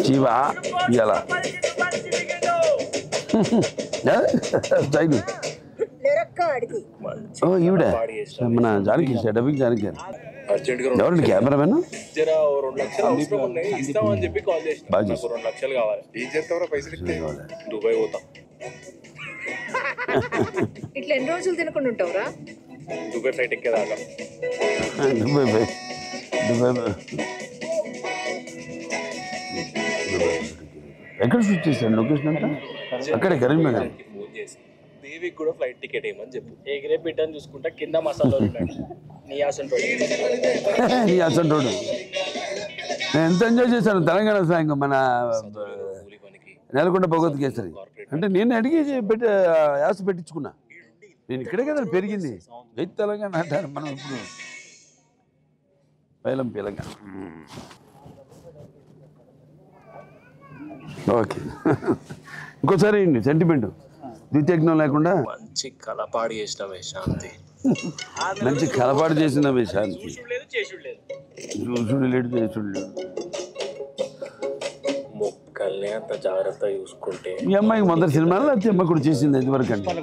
జీవా ఇవాళ స్టైల్ ఓ ఈవిడ మన జానకి డబ్బింగ్ జానకి గారు అర్జెంట్ గా ఎవరండి కెమెరామెన్ జర ఓ రెండు లక్షలు అవసరం ఉన్నాయి ఇస్తామని చెప్పి కాల్ చేసిన బాగా నాకు రెండు లక్షలు కావాలి ఏం చేస్తావరా పైసలు ఇస్తే దుబాయ్ పోతా ఇట్లా ఎన్ని రోజులు తినకుండా ఉంటావురా దుబాయ్ ఫ్లైట్ ఎక్కేదాకా దుబాయ్ పోయి దుబాయ్ పోయి. ఎక్కడ షూట్ చేశారు లొకేషన్ అంతా అక్కడే కరీంనగర్ ఫోన్ చేసి దేవికి కూడా ఫ్లైట్ టికెట్ ఏమని చెప్పు ఎగిరే బిడ్డని చూసుకుంటా కింద మసాలా ఉన్నాడు నీ ఆసంటో ఈ అసంటోడు నేను ఎంత ఎంజాయ్ చేశాను తెలంగాణ సాంగ్ మన కూలి పనికి నెలకొండ భగవత్ కేసరి అంటే నేను అడిగి పెట్టి యాస పెట్టించుకున్నా నేను ఇక్కడే కదా పెరిగింది రైతు తెలంగాణ అంటారు మనం ఇప్పుడు పైలం తెలంగాణ ఓకే ఇంకోసారి సెంటిమెంట్ ద్వితీయజ్ఞం లేకుండా మంచి కలపాడి చేసినవే శాంతి మంచి కలపాటు చేసిన శాంతి లేదు చేసుడు లేదు చూసుడు లేడు చేసుడు లేడు మొక్కల్ని అంత జాగ్రత్త చూసుకుంటే మీ అమ్మాయికి మొదటి సినిమాలో లేకపోతే అమ్మ కూడా చేసింది ఇదివరకు అండి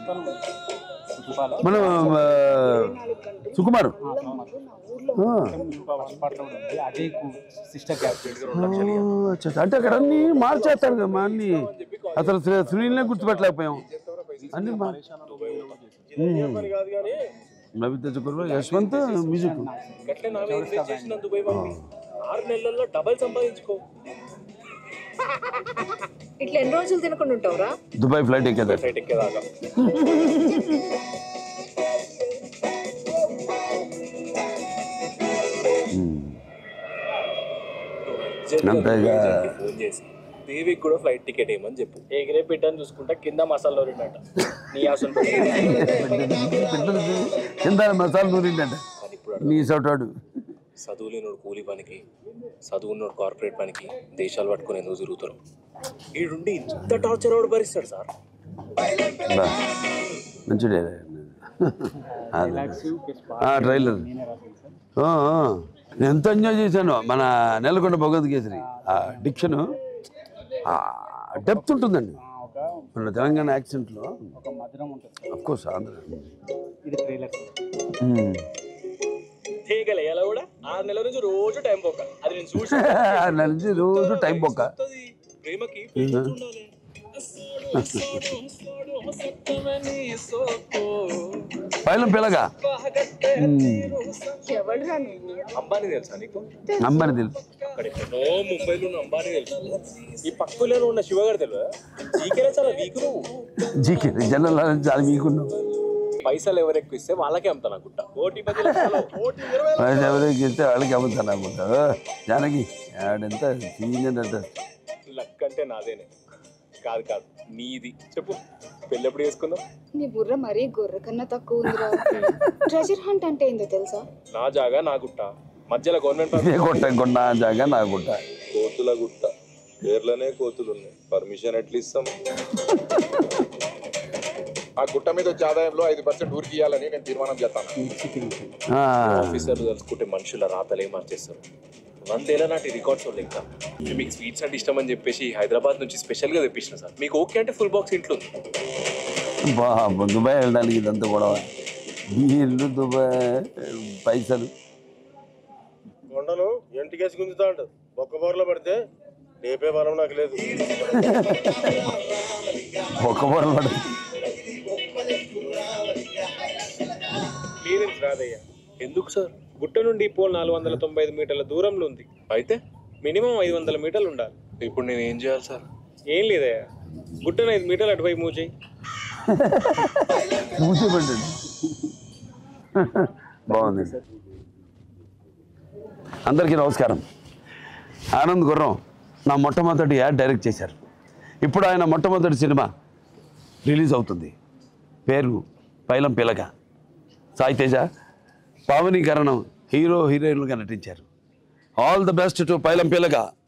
మన ఆ, సుకుమార్ ఆ. అజయ్ సిస్టర్ క్యాప్టెన్ ఆ, అచ్చా, అచ్చా. అంటే అక్కడ అన్ని మార్చేస్తారు కదా మా అన్ని అసలు శ్రీ- సునీల్నే గుర్తుపెట్టలేకపోయాం అన్ని మా కాదు కానీ నవిత చక్రవర్తి యశ్వంత్ మ్యూజిక్ గట్లే నా మీద ఇన్వెస్ట్ చేసిన దుబాయ్ పంపి ఆరు నెలల్లో డబల్ సంపాదించుకో ఇట్లా ఎన్ని రోజులు తినకుండా ఉంటావురా దుబాయ్ ఫ్లైట్ ఎక్కేదా ఫ్లైట్ ఎక్కేదాకా అంతే ఇక. ఫోన్ చేసి దేవికి కూడా ఫ్లైట్ టికెట్ ఏమని చెప్పు ఎగిరే బిడ్డని చూసుకుంటా కింద మసాలా ఉన్నాడు నీ ఆసంటో కింద మసాలా నూరిండంట కానీ ఇప్పుడు నీ సోటాడు చదువు లేనోడు కూలి పనికి చదువున్నోడు కార్పొరేట్ పనికి దేశాలు పట్టుకొని ఎందుకు తిరుగుతారు ఈడుండి ఇంత టార్చర్ ఎవడు భరిస్తాడు సార్ బా. మంచిడే ట్రైలర్ ఆ, ఆ. నేను ఎంత ఎంజాయ్ చేశాను మన నెలకొండ భగవద్ కేసరి ఆ డిక్షన్ డెప్త్ ఉంటుందండి ఒక మన తెలంగాణ యాక్సెంట్లో ఒక మధురం ఉంటుంది అఫ్ కోర్స్ ఆంధ్ర ఇది ట్రైలర్ మ్మ్. తీగలే ఎలా కూడా ఆరు నెలల నుంచి రోజు టైం పోక అది నేను చూసి నా నుంచి రోజు టైం బొక్క వస్తది. ప్రేమకి పేషెన్స్ ఉండాలి. పైలం పిల్లగా ఎవడురా నువ్వు అంబానీ తెలుసా నీకు అమ్మని తెలుసు అక్కడ ఎక్కడో ముంబైలో ఉన్న అంబానీ తెలుసు ఈ పక్కలో ఉన్న శివగారు తెలియదా జీకేనే చాలా వీక్ నువ్వు జీకే జనరల్ నాలెడ్జ్ చాలా మీకున్నావు పైసలు ఎవరు ఎక్కువ ఇస్తే వాళ్ళకే అమ్ముతాను అనుకుంటా కోటి పది లక్షలు కోటి ఇరవై వయసు ఎవరికి ఇస్తే వాళ్ళకి అమ్ముతాను అనుకుంటా ఓ, జానకి ఆడంత సీనియర్ అంట లక్ అంటే నాదేనే కాదు కాదు నీది చెప్పు పెళ్ళి ఎప్పుడు చేసుకుందాం నీ బుర్ర మరీ గొర్రె కన్నా తక్కువ ఉందిరా ట్రెజర్ హంట్ అంటే ఏందో తెలుసా నా జాగా నా గుట్ట మధ్యలో గవర్నమెంట్ ఇదే కొట్ట కొన్న జాగా నా గుట్ట కోతుల గుట్ట పేర్లనే కోతులు ఉన్నాయి పర్మిషన్ ఎట్లా ఇస్తాం ఆ గుట్ట మీద వచ్చే ఆదాయంలో ఐదు పర్సెంట్ ఊరికి ఇవ్వాలని నేను తీర్మానం చేస్తాను ఆ, ఆఫీసర్లు తలుచుకుంటే మనుషుల రాతలే మార్చేస్తారు వందేళ్ల నాటి రికార్డ్స్ ఉన్నాయి ఇంకా మీకు స్వీట్స్ అంటే ఇష్టం అని చెప్పేసి హైదరాబాద్ నుంచి స్పెషల్ గా తెప్పించిన సార్ మీకు ఓకే అంటే ఫుల్ బాక్స్ ఇంట్లో ఉంది బాబు దుబాయ్ వెళ్ళడానికి ఇదంతా గొడవ బీర్లు దుబాయ్ పైసలు కొండలు ఎంటికేసి గుంజుతా అంటది బొక్క బోర్లో పడితే లేపే బలం నాకు లేదు ఒక్క పూట పడ క్లియరెన్స్ రాదయ్యా ఎందుకు సార్ గుట్ట నుండి పోల్ నాలుగు వందల తొంభై ఐదు మీటర్ల దూరంలో ఉంది అయితే మినిమం ఐదు వందల మీటర్లు ఉండాలి ఇప్పుడు నేను ఏం చేయాలి సార్ ఏం లేదయ్యా గుట్టను ఐదు మీటర్లు అటువైపు మూవ్ చేయి కూర్చోబెట్టండి బాగుంది అందరికీ నమస్కారం ఆనంద్ గుర్రం నా మొట్టమొదటి యాడ్ డైరెక్ట్ చేశారు ఇప్పుడు ఆయన మొట్టమొదటి సినిమా రిలీజ్ అవుతుంది పేరు పైలం పిలక సాయి తేజ పావనీకరణం హీరో హీరోయిన్లుగా నటించారు ఆల్ ద బెస్ట్ టు పైలం పిలక